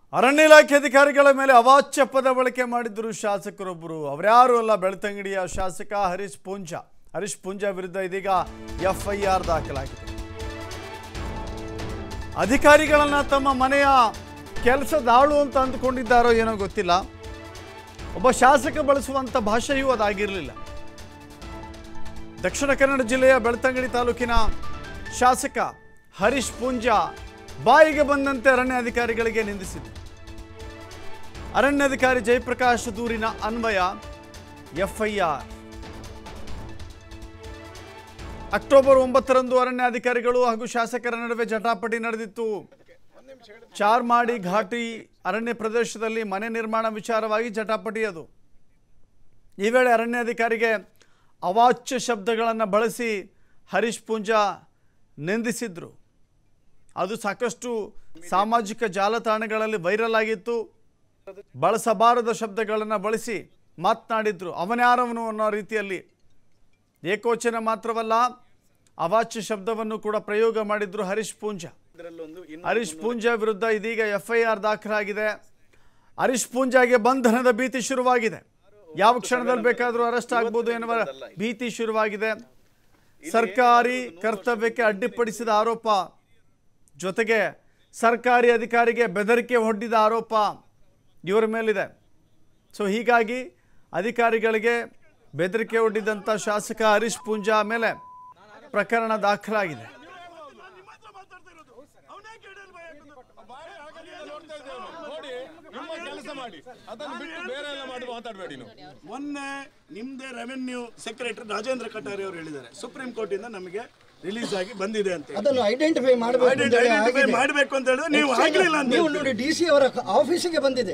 ಅರಣ್ಯ ಇಲಾಖೆ ಅಧಿಕಾರಿಗಳ ಮೇಲೆ ಅವಾಚ್ಯ ಪದ ಬಳಕೆ ಮಾಡಿದ್ರು ಶಾಸಕರೊಬ್ಬರು ಅವರ್ಯಾರು ಅಲ್ಲ ಬೆಳ್ತಂಗಡಿಯ ಶಾಸಕ ಹರೀಶ್ ಪೂಂಜ ಹರೀಶ್ ಪೂಂಜ ವಿರುದ್ಧ ಇದೀಗ ಎಫ್ಐಆರ್ ದಾಖಲಾಗಿದೆ ಅಧಿಕಾರಿಗಳನ್ನ ತಮ್ಮ ಮನೆಯ ಕೆಲಸದಾಳು ಅಂತ ಅಂದುಕೊಂಡಿದ್ದಾರೋ ಏನೋ ಗೊತ್ತಿಲ್ಲ ಒಬ್ಬ ಶಾಸಕ ಬಳಸುವಂತ ಭಾಷೆಯೂ ಅದಾಗಿರಲಿಲ್ಲ ದಕ್ಷಿಣ ಕನ್ನಡ ಜಿಲ್ಲೆಯ ಬೆಳ್ತಂಗಡಿ ತಾಲೂಕಿನ ಶಾಸಕ ಹರೀಶ್ ಪೂಂಜಾ ಬಾಯಿಗೆ ಬಂದಂತೆ ಅರಣ್ಯಾಧಿಕಾರಿಗಳಿಗೆ ನಿಂದಿಸಿದರು ಅರಣ್ಯಾಧಿಕಾರಿ ಜಯಪ್ರಕಾಶ್ ದೂರಿನ ಅನ್ವಯ ಎಫ್ಐಆರ್ ಅಕ್ಟೋಬರ್ ಒಂಬತ್ತರಂದು ಅರಣ್ಯಾಧಿಕಾರಿಗಳು ಹಾಗೂ ಶಾಸಕರ ನಡುವೆ ಜಟಾಪಟಿ ನಡೆದಿತ್ತು ಚಾರ್ಮಾಡಿ ಘಾಟಿ ಅರಣ್ಯ ಪ್ರದೇಶದಲ್ಲಿ ಮನೆ ನಿರ್ಮಾಣ ವಿಚಾರವಾಗಿ ಜಟಾಪಟಿ ಅದು ಈ ವೇಳೆ ಅರಣ್ಯಾಧಿಕಾರಿಗೆ ಅವಾಚ್ಯ ಶಬ್ದಗಳನ್ನು ಬಳಸಿ ಹರೀಶ್ ಪೂಂಜಾ ನಿಂದಿಸಿದ್ರು ಅದು ಸಾಕಷ್ಟು ಸಾಮಾಜಿಕ ಜಾಲತಾಣಗಳಲ್ಲಿ ವೈರಲ್ ಆಗಿತ್ತು ಬಳಸಬಾರದ ಶಬ್ದಗಳನ್ನು ಬಳಸಿ ಮಾತನಾಡಿದ್ರು ಅವನ್ಯಾರವನು ಅನ್ನೋ ರೀತಿಯಲ್ಲಿ ಏಕವಚನ ಮಾತ್ರವಲ್ಲ ಅವಾಚ್ಯ ಶಬ್ದವನ್ನು ಕೂಡ ಪ್ರಯೋಗ ಮಾಡಿದ್ರು ಹರೀಶ್ ಪೂಂಜಾ ಹರೀಶ್ ಪೂಂಜಾ ವಿರುದ್ಧ ಇದೀಗ ಎಫ್ಐಆರ್ ದಾಖಲಾಗಿದೆ ಹರೀಶ್ ಪೂಂಜಾಗೆ ಬಂಧನದ ಭೀತಿ ಶುರುವಾಗಿದೆ ಯಾವ ಕ್ಷಣದಲ್ಲಿ ಬೇಕಾದರೂ ಅರೆಸ್ಟ್ ಆಗ್ಬೋದು ಎನ್ನುವ ಭೀತಿ ಶುರುವಾಗಿದೆ ಸರ್ಕಾರಿ ಕರ್ತವ್ಯಕ್ಕೆ ಅಡ್ಡಿಪಡಿಸಿದ ಆರೋಪ ಜೊತೆಗೆ ಸರ್ಕಾರಿ ಅಧಿಕಾರಿಗೆ ಬೆದರಿಕೆ ಒಡ್ಡಿದ ಆರೋಪ ಇವರ ಮೇಲಿದೆ ಸೊ ಹೀಗಾಗಿ ಅಧಿಕಾರಿಗಳಿಗೆ ಬೆದರಿಕೆ ಒಡ್ಡಿದಂಥ ಶಾಸಕ ಹರೀಶ್ ಪೂಂಜಾ ಮೇಲೆ ಪ್ರಕರಣ ದಾಖಲಾಗಿದೆ ನೋಡಿ ನಿಮ್ಮ ಕೆಲಸ ಮಾಡಿ ಅದನ್ನು ಬಿಟ್ಟು ಬೇರೆ ಎಲ್ಲ ಮಾಡಿ ಮಾತಾಡಬೇಡಿ ನೀವು ಮೊನ್ನೆ ನಿಮ್ದೇ ರೆವೆನ್ಯೂ ಸೆಕ್ರೆಟರಿ ರಾಜೇಂದ್ರ ಕಟಾರಿ ಅವರು ಹೇಳಿದ್ದಾರೆ ಸುಪ್ರೀಂ ಕೋರ್ಟ್ ಇಂದ ನಮಗೆ ರಿಲೀಸ್ ಆಗಿ ಬಂದಿದೆ ಅಂತ ಹೇಳಿ. ಅದನ್ನು ಐಡೆಂಟಿಫೈ ಮಾಡಬೇಕು ಅಂತ ಹೇಳಿ ಐಡೆಂಟಿಫೈ ಆಗಿದೆ. ಮಾಡಬೇಕು ಅಂತ ಹೇಳಿದ್ರೆ ನೀವು ಆಗ್ಲಿಲ್ಲ ಅಂತ ನೀವು ಹೇಳ್ತೀರಿ. ನೋಡಿ ಡಿ ಸಿ ಅವರ ಆಫೀಸಿಗೆ ಬಂದಿದೆ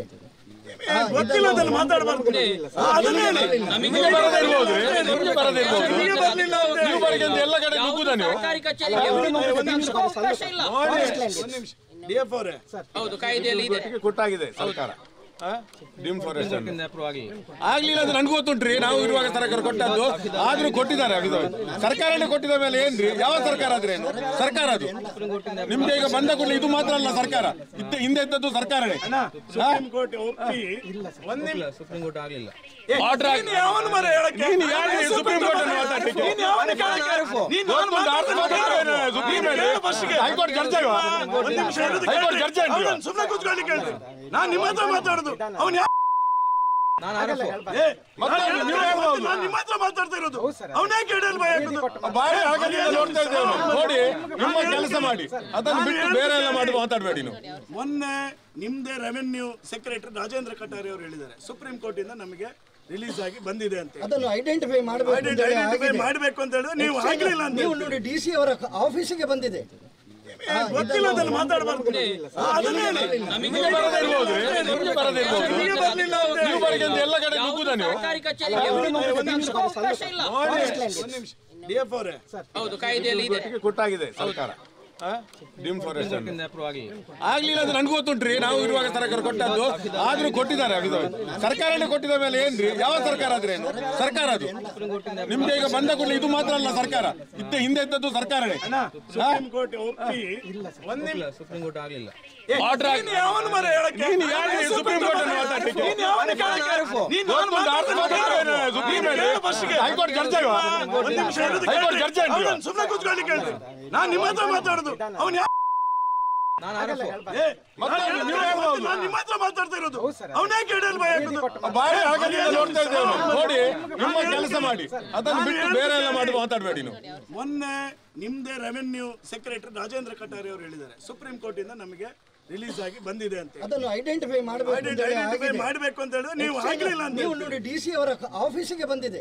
ಏ, ಗೊತ್ತಿಲ್ಲ ಅದನ್ನು ಮಾತಾಡಬಾರ್ದು ಅದನ್ನ ಹೇಳಿ ನಿಮಗೆ ಬರದೇ ಇರ್ಬೋದು ನಿಮಗೆ ಬರದೇ ಇರ್ಬೋದು ನಿಮಗೆ ಬರ್ಲಿಲ್ಲ ಅಂತ ಹೇಳಿ. ನೀವು ಬರಿಗೆ ಅಂತ ಎಲ್ಲ ಕಡೆ ನುಗ್ಗುದ ನೀವು ಸರ್ಕಾರಿ ಕಚೇರಿಗೆ ಅವರಿಗೆ ನಿಲ್ಲಿಸುವ ಅವಕಾಶ ಇಲ್ಲ ಒಂದ್ ನಿಮಿಷ ಡಿ ಎಫ್ ಅವರೇ ಹೌದು ಕಾಯ್ದೆಯಲ್ಲಿ ಇದೆ ಕೊಟ್ಟಾಗಿದೆ ಸರ್ಕಾರ ಡಿಫಾರೆಸ್ಟೇಷನ್ ಆಗ್ಲಿಲ್ಲ ಅದು ನನಗೂ ಗೊತ್ತುಂಟ್ರಿ ನಾವು ಇರುವಾಗ ಸರ್ಕಾರ ಕೊಟ್ಟದ್ದು ಆದ್ರೂ ಕೊಟ್ಟಿದ್ದಾರೆ ಇದು ಸರ್ಕಾರನೇ ಕೊಟ್ಟಿದ ಮೇಲೆ ಏನ್ರಿ ಯಾವ ಸರ್ಕಾರ ಆದ್ರೆ ಏನು ಸರ್ಕಾರ ಅದು ನಿಮ್ಗೆ ಈಗ ಬಂದ ಕೂಡಲೇ ಇದು ಮಾತ್ರ ಅಲ್ಲ ಸರ್ಕಾರ ಇದ್ದ ಹಿಂದೆ ಇದ್ದದ್ದು ಸರ್ಕಾರನೇ ಸುಪ್ರೀಂ ಕೋರ್ಟ್ ಒಪ್ಪಿ ಒಂದ್ ನಿಮಿಷ ಸುಪ್ರೀಂ ಕೋರ್ಟ್ ಆಗಲಿಲ್ಲ ಆರ್ಡರ್ ನೀನು ಯಾವನು ಮರ ಹೇಳಕ್ಕೆ ನೀನು ಯಾರು ಈ ಸುಪ್ರೀಂ ಕೋರ್ಟ್ ಅನ್ನು ಮಾತಾಡ್ಲಿಕ್ಕೆ? ನೀನು ಯಾವನು ಕೇಳಕ್ಕೆ? ನೀನು ಯಾವನು ಇವತ್ತೊಂದು ಅರ್ಥ ಮಾತಾಡ್ತಾರೆ ಸುಪ್ರೀಂ ನೀನು ಹೇಳು ಫಸ್ಟ್ಗೆ. ಹೈಕೋರ್ಟ್ ಜಡ್ಜ್ ಅಲ್ವಾ? ಒಂದ್ ನಿಮಿಷ ಇರೋದು ಹೈಕೋರ್ಟ್ ಕೇಳ್ರಿ. ಜಡ್ಜ್ ಏನ್ರಿ? ಅವ್ನನ್ನ ಸುಮ್ನೆ ಕೂತ್ಕೊಳ್ಳಿಕ್ಕೆ ಹೇಳ್ರಿ. ನಾನ್ ನಿಮ್ಮ ಹತ್ರ ಮಾತಾಡುದು ಅವ್ನು ಯಾ- ನಾನು ಆರೋಪ ಏ, ಮತ್ತೆ ನಾನು ನೀವು ಹೇಳ್ಬೋದು. ನಾನು ನಿಮ್ಮ ಹತ್ರ ಮಾತಾಡ್ತಾ ಇರೋದು ಅವನೇ ಕೇಳಲ್ ಭಯ ಹಾಕೋದು. ಬಾರಿ ಆಗಲಿಲ್ಲ ನೋಡ್ತಾ ಇದ್ದೇವೆ ನಾವು. ನೋಡಿ ನಿಮ್ಮ ಕೆಲಸ ಮಾಡಿ ಅದನ್ನು ಬಿಟ್ಟು ಬೇರೆ ಎಲ್ಲ ಮಾಡಿ ಮಾತಾಡಬೇಡಿ ನೀವು ಮೊನ್ನೆ ನಿಮ್ದೇ ರೆವೆನ್ಯೂ ಸೆಕ್ರೆಟರಿ ರಾಜೇಂದ್ರ ಕಟಾರಿ ಅವರು ಹೇಳಿದ್ದಾರೆ ಸುಪ್ರೀಂ ಕೋರ್ಟ್ ಇಂದ ನಮಗೆ ರಿಲೀಸ್ ಆಗಿ ಬಂದಿದೆ ಅಂತ ಹೇಳಿ. ಅದನ್ನು ಐಡೆಂಟಿಫೈ ಮಾಡಬೇಕು ಅಂತ ಹೇಳಿ ಐಡೆಂಟಿಫೈ ಆಗಿದೆ. ಮಾಡಬೇಕು ಅಂತ ಹೇಳಿದ್ರೆ ನೀವು ಆಗ್ಲಿಲ್ಲ ಅಂತ ನೀವು ಹೇಳ್ತೀರಿ. ನೋಡಿ ಡಿ ಸಿ ಅವರ ಆಫೀಸಿಗೆ ಬಂದಿದೆ ಏ, ಗೊತ್ತಿಲ್ಲ ಅದನ್ನು ಮಾತಾಡಬಾರ್ದು ಅದನ್ನ ಹೇಳಿ ನಿಮಗೆ ಬರದೇ ಇರ್ಬೋದು ನಿಮಗೆ ಬರದೇ ಇರ್ಬೋದು ನಿಮಗೆ ಬರ್ಲಿಲ್ಲ ಅಂತ ಹೇಳಿ. ನೀವು ಬರಿಗೆ ಅಂತ ಎಲ್ಲ ಕಡೆ ನುಗ್ಗುದ ನೀವು ಸರ್ಕಾರಿ ಕಚೇರಿಗೆ ಅವರಿಗೆ ನಿಲ್ಲಿಸುವ ಅವಕಾಶ ಇಲ್ಲ ಒಂದ್ ನಿಮಿಷ ಡಿ ಎಫ್ ಅವರೇ ಹೌದು ಕಾಯ್ದೆಯಲ್ಲಿ ಇದೆ ಕೊಟ್ಟಾಗಿದೆ ಸರ್ಕಾರ ಡಿಫಾರೆಸ್ಟೇಷನ್ ಅಪ್ರೂವ್ ಆಗಿಲ್ಲ ಆಗ್ಲಿಲ್ಲ ಅದು ನನಗೂ ಗೊತ್ತುಂಟ್ರಿ ನಾವು ಇರುವಾಗ ಸರ್ಕಾರ ಕೊಟ್ಟದ್ದು ಆದ್ರೂ ಕೊಟ್ಟಿದ್ದಾರೆ ಇದು ಸರ್ಕಾರನೇ ಕೊಟ್ಟಿದ ಮೇಲೆ ಏನ್ರಿ ಯಾವ ಸರ್ಕಾರ ಆದ್ರೆ ಏನು ಸರ್ಕಾರ ಅದು ನಿಮ್ಗೆ ಈಗ ಬಂದ ಕೂಡಲೇ ಇದು ಮಾತ್ರ ಅಲ್ಲ ಸರ್ಕಾರ ಇದ್ದ ಹಿಂದೆ ಇದ್ದದ್ದು ಸರ್ಕಾರನೇ ಸುಪ್ರೀಂ ಕೋರ್ಟ್ ಒಪ್ಪಿ ಒಂದ್ ನಿಮಿಷ ಸುಪ್ರೀಂ ಕೋರ್ಟ್ ಆಗಲಿಲ್ಲ ಆರ್ಡರ್ ನೀನು ಯಾವನು ಮರ ಹೇಳಕ್ಕೆ ನೀನು ಯಾರು ಈ ಸುಪ್ರೀಂ ಕೋರ್ಟ್ ಅನ್ನು ಮಾತಾಡ್ಲಿಕ್ಕೆ? ನೀನು ಯಾವನು ಕೇಳಕ್ಕೆ? ನೀನು ಯಾವನು ಇವತ್ತೊಂದು ಅರ್ಥ ಮಾತಾಡ್ತಾರೆ ಸುಪ್ರೀಂ ನೀನು ಹೇಳು ಫಸ್ಟ್ಗೆ. ಹೈಕೋರ್ಟ್ ಜಡ್ಜ್ ಅಲ್ವಾ? ಒಂದ್ ನಿಮಿಷ ಇರೋದು ಹೈಕೋರ್ಟ್ ಕೇಳ್ರಿ. ಜಡ್ಜ್ ಏನ್ರಿ? ಅವ್ನನ್ನ ಸುಮ್ನೆ ಕೂತ್ಕೊಳ್ಳಿಕ್ಕೆ ಹೇಳ್ರಿ. ನಾನ್ ನಿಮ್ಮ ಹತ್ರ ಮಾತಾಡುದು ಅವ್ನು ಯಾ- ನಾನು ಆರೋಪ ಏ, ಮತ್ತೆ ನಾನು ನೀವು ಹೇಳ್ಬೋದು. ನಾನು ನಿಮ್ಮ ಹತ್ರ ಮಾತಾಡ್ತಾ ಇರೋದು ಅವನೇ ಕೇಳಲ್ ಭಯ ಹಾಕೋದು. ಬಾರಿ ಆಗಲಿಲ್ಲ ನೋಡ್ತಾ ಇದ್ದೇವೆ ನಾವು. ನೋಡಿ ನಿಮ್ಮ ಕೆಲಸ ಮಾಡಿ ಅದನ್ನು ಬಿಟ್ಟು ಬೇರೆ ಎಲ್ಲ ಮಾಡಿ ಮಾತಾಡಬೇಡಿ ನೀವು ಮೊನ್ನೆ ನಿಮ್ದೇ ರೆವೆನ್ಯೂ ಸೆಕ್ರೆಟರಿ ರಾಜೇಂದ್ರ ಕಟಾರಿ ಅವರು ಹೇಳಿದ್ದಾರೆ ಸುಪ್ರೀಂ ಕೋರ್ಟ್ ಇಂದ ನಮಗೆ ರಿಲೀಸ್ ಆಗಿ ಬಂದಿದೆ ಅಂತ ಹೇಳಿ. ಅದನ್ನು ಐಡೆಂಟಿಫೈ ಮಾಡಬೇಕು ಅಂತ ಹೇಳಿ ಐಡೆಂಟಿಫೈ ಆಗಿದೆ. ಮಾಡಬೇಕು ಅಂತ ಹೇಳಿದ್ರೆ ನೀವು ಆಗ್ಲಿಲ್ಲ ಅಂತ ನೀವು ಹೇಳ್ತೀರಿ. ನೋಡಿ ಡಿ ಸಿ ಅವರ ಆಫೀಸಿಗೆ ಬಂದಿದೆ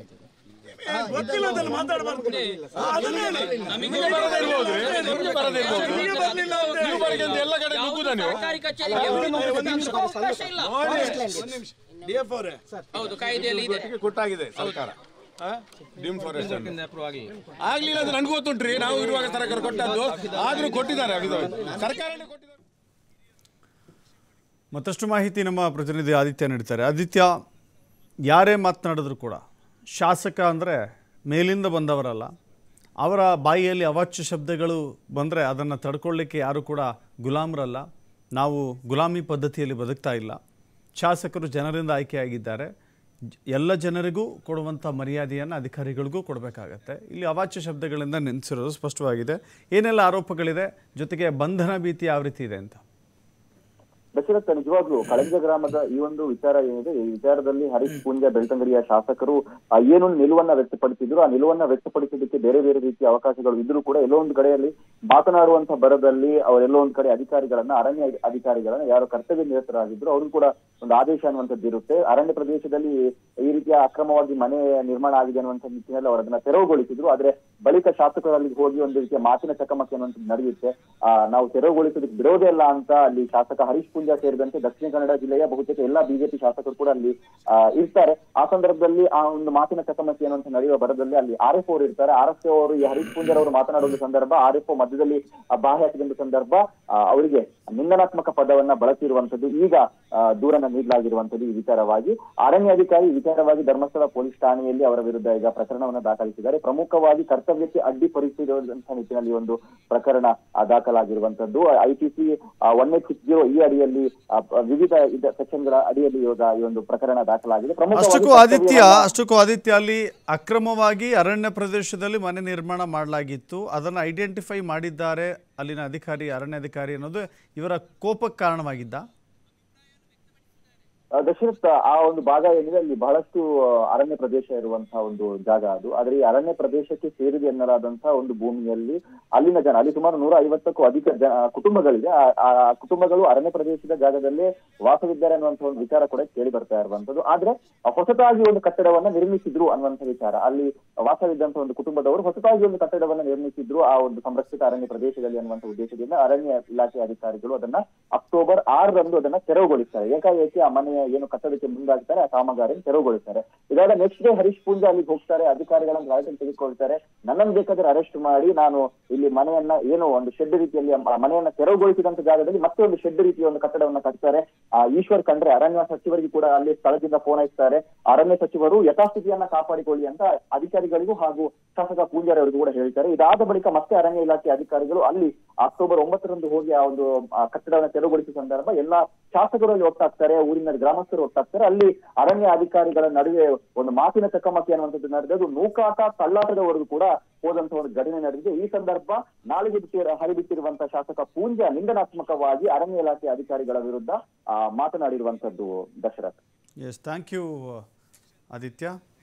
ಏ, ಗೊತ್ತಿಲ್ಲ ಅದನ್ನು ಮಾತಾಡಬಾರ್ದು ಅದನ್ನ ಹೇಳಿ ನಿಮಗೆ ಬರದೇ ಇರ್ಬೋದು ನಿಮಗೆ ಬರದೇ ಇರ್ಬೋದು ನಿಮಗೆ ಬರ್ಲಿಲ್ಲ ಅಂತ ಹೇಳಿ. ನೀವು ಬರಿಗೆ ಅಂತ ಎಲ್ಲ ಕಡೆ ನುಗ್ಗುದ ನೀವು ಸರ್ಕಾರಿ ಕಚೇರಿಗೆ ಅವರಿಗೆ ನಿಲ್ಲಿಸುವ ಅವಕಾಶ ಇಲ್ಲ ಒಂದ್ ನಿಮಿಷ ಡಿ ಎಫ್ ಅವರೇ ಹೌದು ಕಾಯ್ದೆಯಲ್ಲಿ ಇದೆ ಕೊಟ್ಟಾಗಿದೆ ಸರ್ಕಾರ ಡಿಫಾರೆಸ್ಟೇಷನ್ ಅಪ್ರೂವ್ ಆಗಿಲ್ಲ ಆಗ್ಲಿಲ್ಲ ಅದು ನನಗೂ ಗೊತ್ತುಂಟ್ರಿ ನಾವು ಇರುವಾಗ ಸರ್ಕಾರ ಕೊಟ್ಟದ್ದು ಆದ್ರೂ ಕೊಟ್ಟಿದ್ದಾರೆ ಇದು ಸರ್ಕಾರನೇ ಕೊಟ್ಟಿದ್ದಾರೆ ಮತ್ತಷ್ಟು ಮಾಹಿತಿ ನಮ್ಮ ಪ್ರತಿನಿಧಿ ಆದಿತ್ಯ ನೀಡ್ತಾರೆ ಆದಿತ್ಯ ಯಾರೇ ಮಾತನಾಡಿದ್ರು ಕೂಡ ಶಾಸಕ ಅಂದರೆ ಮೇಲಿಂದ ಬಂದವರಲ್ಲ ಅವರ ಬಾಯಿಯಲ್ಲಿ ಅವಾಚ್ಯ ಶಬ್ದಗಳು ಬಂದರೆ ಅದನ್ನು ತಡ್ಕೊಳ್ಳಿಕ್ಕೆ ಯಾರು ಕೂಡ ಗುಲಾಮರಲ್ಲ ನಾವು ಗುಲಾಮಿ ಪದ್ಧತಿಯಲ್ಲಿ ಬದುಕ್ತಾ ಇಲ್ಲ ಶಾಸಕರು ಜನರಿಂದ ಆಯ್ಕೆಯಾಗಿದ್ದಾರೆ ಜ- ಎಲ್ಲ ಜನರಿಗೂ ಕೊಡುವಂಥ ಮರ್ಯಾದೆಯನ್ನು ಅಧಿಕಾರಿಗಳಿಗೂ ಕೊಡಬೇಕಾಗತ್ತೆ ಇಲ್ಲಿ ಅವಾಚ್ಯ ಶಬ್ದಗಳಿಂದ ನೆನೆಸಿರೋದು ಸ್ಪಷ್ಟವಾಗಿದೆ ಏನೆಲ್ಲ ಆರೋಪಗಳಿದೆ ಜೊತೆಗೆ ಬಂಧನ ಭೀತಿ ಯಾವ ರೀತಿ ಇದೆ ಅಂತ ದಶರಥ ನಿಜವಾಗ್ಲೂ ಕಳಂಜ ಗ್ರಾಮದ ಈ ಒಂದು ವಿಚಾರ ಏನಿದೆ ಈ ವಿಚಾರದಲ್ಲಿ ಹರೀಶ್ ಪೂಂಜಾ ಬೆಳ್ತಂಗಡಿಯ ಶಾಸಕರು ಆ, ಏನು ನಿಲುವನ್ನ ವ್ಯಕ್ತಪಡಿಸಿದ್ರು ಆ ನಿಲುವನ್ನ ವ್ಯಕ್ತಪಡಿಸೋದಕ್ಕೆ ಬೇರೆ ಬೇರೆ ರೀತಿಯ ಅವಕಾಶಗಳು ಇದ್ರೂ ಕೂಡ ಎಲ್ಲೋ ಒಂದು ಕಡೆಯಲ್ಲಿ ಮಾತನಾಡುವಂತ ಬರದಲ್ಲಿ ಅವರೆಲ್ಲೋ ಒಂದ್ ಕಡೆ ಅಧಿಕಾರಿಗಳನ್ನ ಅರಣ್ಯ ಅಧಿಕಾರಿಗಳನ್ನ ಯಾರು ಕರ್ತವ್ಯ ನಿರತರಾಗಿದ್ರು ಅವ್ರಿಗೂ ಕೂಡ ಒಂದು ಆದೇಶ ಅನ್ನುವಂಥದ್ದು ಇರುತ್ತೆ ಅರಣ್ಯ ಪ್ರದೇಶದಲ್ಲಿ ಈ ರೀತಿಯ ಅಕ್ರಮವಾಗಿ ಮನೆ ನಿರ್ಮಾಣ ಆಗಿದೆ ಅನ್ನುವಂಥ ನಿಟ್ಟಿನಲ್ಲಿ ಅವರು ಅದನ್ನ ತೆರವುಗೊಳಿಸಿದ್ರು ಆದ್ರೆ ಬಳಿಕ ಶಾಸಕರಲ್ಲಿ ಹೋಗಿ ಒಂದು ರೀತಿಯ ಮಾತಿನ ಚಕಮಕಿ ಅನ್ನುವಂಥದ್ದು ನಡೆಯುತ್ತೆ ಆ, ನಾವು ತೆರವುಗೊಳಿಸೋದಕ್ಕೆ ಬಿಡೋದೇ ಇಲ್ಲ ಅಂತ ಅಲ್ಲಿ ಶಾಸಕ ಹರೀಶ್ ಪೂಂಜಾ ಸೇರಿದಂತೆ ದಕ್ಷಿಣ ಕನ್ನಡ ಜಿಲ್ಲೆಯ ಬಹುತೇಕ ಎಲ್ಲಾ ಬಿಜೆಪಿ ಶಾಸಕರು ಕೂಡ ಅಲ್ಲಿ ಆ, ಇರ್ತಾರೆ ಆ ಸಂದರ್ಭದಲ್ಲಿ ಆ ಒಂದು ಮಾತಿನ ಚಕಮಕಿ ಅನ್ನುವಂಥ ನಡೆಯುವ ಬರದಲ್ಲಿ ಅಲ್ಲಿ ಆರ್ ಎಫ್ ಅವರು ಇರ್ತಾರೆ ಆರ್ ಎಫ್ ಅವರು ಈ ಹರೀಶ್ ಪೂಂಜಾರ್ ಅವರು ಮಾತನಾಡುವ ಸಂದರ್ಭ ಆರ್ ಎಫ್ ಮಧ್ಯದಲ್ಲಿ ಆ, ಬಾಹ್ಯ ಹಾಕಿದ ಸಂದರ್ಭ ಆ, ಅವರಿಗೆ ನಿಂದನಾತ್ಮಕ ಪದವನ್ನ ಬಳಸಿರುವಂತದ್ದು ಈಗ ಆ, ದೂರನ್ನ ನೀಡಲಾಗಿರುವಂತದ್ದು ಈ ವಿಚಾರವಾಗಿ ಅರಣ್ಯ ಅಧಿಕಾರಿ ಈ ವಿಚಾರವಾಗಿ ಧರ್ಮಸ್ಥಳ ಪೊಲೀಸ್ ಠಾಣೆಯಲ್ಲಿ ಅವರ ವಿರುದ್ಧ ಈಗ ಪ್ರಕರಣವನ್ನ ದಾಖಲಿಸಿದ್ದಾರೆ ಪ್ರಮುಖವಾಗಿ ಕರ್ತವ್ಯಕ್ಕೆ ಅಡ್ಡಿಪಡಿಸಿರುವಂತಹ ನಿಟ್ಟಿನಲ್ಲಿ ಒಂದು ಪ್ರಕರಣ ಆ, ದಾಖಲಾಗಿರುವಂತದ್ದು IPC one eight six zero ಈ ಅಡಿಯಲ್ಲಿ ಆ, ಪ- ವಿವಿಧ ಸೆಕ್ಷನ್ಗಳ ಅಡಿಯಲ್ಲಿ ಇವಾಗ ಈ ಒಂದು ಪ್ರಕರಣ ದಾಖಲಾಗಿದೆ ಪ್ರಮುಖವಾಗಿ ಅಷ್ಟಕ್ಕೂ ಆದಿತ್ಯ ಕರ್ತವ್ಯವನ್ನ- ಅಷ್ಟಕ್ಕೂ ಆದಿತ್ಯ ಅಲ್ಲಿ ಅಕ್ರಮವಾಗಿ ಅರಣ್ಯ ಪ್ರದೇಶದಲ್ಲಿ ಮನೆ ನಿರ್ಮಾಣ ಮಾಡಲಾಗಿತ್ತು ಅದನ್ನು ಐಡೆಂಟಿಫೈ ಮಾಡಿದ್ದಾರೆ ಅಲ್ಲಿನ ಅಧಿಕಾರಿ ಅರಣ್ಯ ಅಧಿಕಾರಿ ಅನ್ನೋದು ಇವರ ಕೋಪಕ್ಕೆ ಕಾರಣವಾಗಿದ್ದ ಆ, ದಶರಥ ಆ ಒಂದು ಭಾಗ ಏನಿದೆ ಅಲ್ಲಿ ಬಹಳಷ್ಟು ಆ, ಅರಣ್ಯ ಪ್ರದೇಶ ಇರುವಂತಹ ಒಂದು ಜಾಗ ಅದು ಆದ್ರೆ ಈ ಅರಣ್ಯ ಪ್ರದೇಶಕ್ಕೆ ಸೇರಿದೆ ಎನ್ನಲಾದಂತಹ ಒಂದು ಭೂಮಿಯಲ್ಲಿ ಅಲ್ಲಿನ ಜನ ಅಲ್ಲಿ ಸುಮಾರು ನೂರ ಐವತ್ತಕ್ಕೂ ಅಧಿಕ ಜನ ಕುಟುಂಬಗಳಿದೆ ಆ- ಆ ಕುಟುಂಬಗಳು ಅರಣ್ಯ ಪ್ರದೇಶದ ಜಾಗದಲ್ಲೇ ವಾಸವಿದ್ದಾರೆ ಅನ್ನುವಂಥ ಒಂದು ವಿಚಾರ ಕೂಡ ಕೇಳಿ ಬರ್ತಾ ಇರುವಂತದ್ದು ಆದ್ರೆ ಆ, ಹೊಸತಾಗಿ ಒಂದು ಕಟ್ಟಡವನ್ನ ನಿರ್ಮಿಸಿದ್ರು ಅನ್ನುವಂಥ ವಿಚಾರ ಅಲ್ಲಿ ವಾಸವಿದ್ದಂತಹ ಒಂದು ಕುಟುಂಬದವರು ಹೊಸತಾಗಿ ಒಂದು ಕಟ್ಟಡವನ್ನ ನಿರ್ಮಿಸಿದ್ರು ಆ ಒಂದು ಸಂರಕ್ಷಿತ ಅರಣ್ಯ ಪ್ರದೇಶದಲ್ಲಿ ಅನ್ನುವಂಥ ಉದ್ದೇಶದಿಂದ ಅರಣ್ಯ ಇಲಾಖೆ ಅಧಿಕಾರಿಗಳು ಅದನ್ನ ಅಕ್ಟೋಬರ್ ಆರರಂದು ಅದನ್ನ ತೆರವುಗೊಳಿಸ್ತಾರೆ ಏಕಾಏಕಿ ಆ ಮನೆಯ ಏನು ಕಟ್ಟಡಕ್ಕೆ ಮುಂದಾಗ್ತಾರೆ ಆ ಕಾಮಗಾರಿಯನ್ನು ತೆರವುಗೊಳಿಸ್ತಾರೆ ಇದಾದ ನೆಕ್ಸ್ಟ್ ಡೇ ಹರೀಶ್ ಪೂಂಜಾ ಅಲ್ಲಿಗೆ ಹೋಗ್ತಾರೆ ಅಧಿಕಾರಿಗಳನ್ನ ಗಾಡಿಯಲ್ಲಿ ತೆಗೆದುಕೊಳ್ತಾರೆ ನನ್ನನ್ನು ಬೇಕಾದ್ರೆ ಅರೆಸ್ಟ್ ಮಾಡಿ ನಾನು ಇಲ್ಲಿ ಮನೆಯನ್ನ ಏನು ಒಂದು ಶೆಡ್ ರೀತಿಯಲ್ಲಿ ಆ ಮನೆಯನ್ನ ತೆರವುಗೊಳಿಸಿದಂತ ಜಾಗದಲ್ಲಿ ಮತ್ತೆ ಒಂದು ಶೆಡ್ ರೀತಿಯ ಒಂದು ಕಟ್ಟಡವನ್ನ ಕಟ್ತಾರೆ ಆ ಈಶ್ವರ್ ಖಂಡ್ರೆ ಅರಣ್ಯ ಸಚಿವರಿಗೆ ಕೂಡ ಅಲ್ಲಿ ಸ್ಥಳದಿಂದ ಫೋನ್ ಹಚ್ತಾರೆ ಅರಣ್ಯ ಸಚಿವರು ಯಥಾಸ್ಥಿತಿಯನ್ನ ಕಾಪಾಡಿಕೊಳ್ಳಿ ಅಂತ ಅಧಿಕಾರಿಗಳಿಗೂ ಹಾಗೂ ಶಾಸಕ ಪೂಂಜಾರಿ ಅವರಿಗೂ ಕೂಡ ಹೇಳ್ತಾರೆ ಇದಾದ ಬಳಿಕ ಮತ್ತೆ ಅರಣ್ಯ ಇಲಾಖೆ ಅಧಿಕಾರಿಗಳು ಅಲ್ಲಿ ಅಕ್ಟೋಬರ್ ಒಂಬತ್ತರಂದು ಹೋಗಿ ಆ ಒಂದು ಆ ಕಟ್ಟಡವನ್ನು ತೆರವುಗೊಳಿಸಿದ ಸಂದರ್ಭ ಎಲ್ಲಾ ಶಾಸಕರು ಅಲ್ಲಿ ಒಟ್ಟಾಗ್ತಾರೆ ಊರಿನ ಗ್ರಾಮಸ್ಥರು ಒಟ್ಟಾಗ್ತಾರೆ ಅಲ್ಲಿ ಅರಣ್ಯ ಅಧಿಕಾರಿಗಳ ನಡುವೆ ಒಂದು ಮಾತಿನ ಚಕಮಕಿ ಅನ್ನುವಂಥದ್ದು ನಡೆದದು ನೂಕಾಟ ತಳ್ಳಾಟದವರೆಗೂ ಕೂಡ ಹೋದಂತ ಒಂದು ಘಟನೆ ನಡೆದಿದೆ ಈ ಸಂದರ್ಭ ನಾಲಿಗೆ ಬಿಟ್ಟಿ ಹರಿಬಿಟ್ಟಿರುವಂತಹ ಶಾಸಕ ಪೂಂಜಾ ನಿಂದನಾತ್ಮಕವಾಗಿ ಅರಣ್ಯ ಇಲಾಖೆ ಅಧಿಕಾರಿಗಳ ವಿರುದ್ಧ ಆ, ಮಾತನಾಡಿರುವಂತದ್ದು Dasharath S thank you Aditya